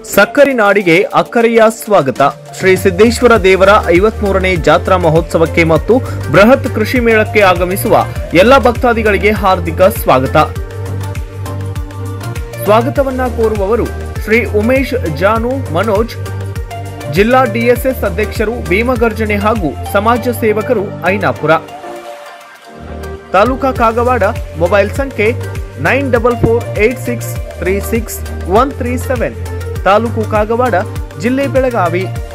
ಸಕ್ಕರೆ ನಾಡಿಗೆ ಅಕ್ಕರೆಯ ಸ್ವಾಗತ ಶ್ರೀ ಸಿದ್ದೇಶ್ವರ ದೇವರ ಐವತ್ಮೂರನೇ ಜಾತ್ರಾ ಮಹೋತ್ಸವಕ್ಕೆ ಮತ್ತು ಬೃಹತ್ ಕೃಷಿ ಮೇಳಕ್ಕೆ ಆಗಮಿಸುವ ಎಲ್ಲ ಭಕ್ತಾದಿಗಳಿಗೆ ಹಾರ್ದಿಕ ಸ್ವಾಗತ ಸ್ವಾಗತವನ್ನ ಕೋರುವವರು ಶ್ರೀ ಉಮೇಶ್ ಜಾನು ಮನೋಜ್ ಜಿಲ್ಲಾ ಡಿಎಸ್ಎಸ್ ಅಧ್ಯಕ್ಷರು ಭೀಮಗರ್ಜನೆ ಹಾಗೂ ಸಮಾಜ ಸೇವಕರು ಐನಾಪುರ ತಾಲೂಕಾ ಕಾಗವಾಡ ಮೊಬೈಲ್ ಸಂಖ್ಯೆ nine double four eight six three six one three seven taluk Kagwad ಜಿಲ್ಲೆ ಬೆಳಗಾವಿ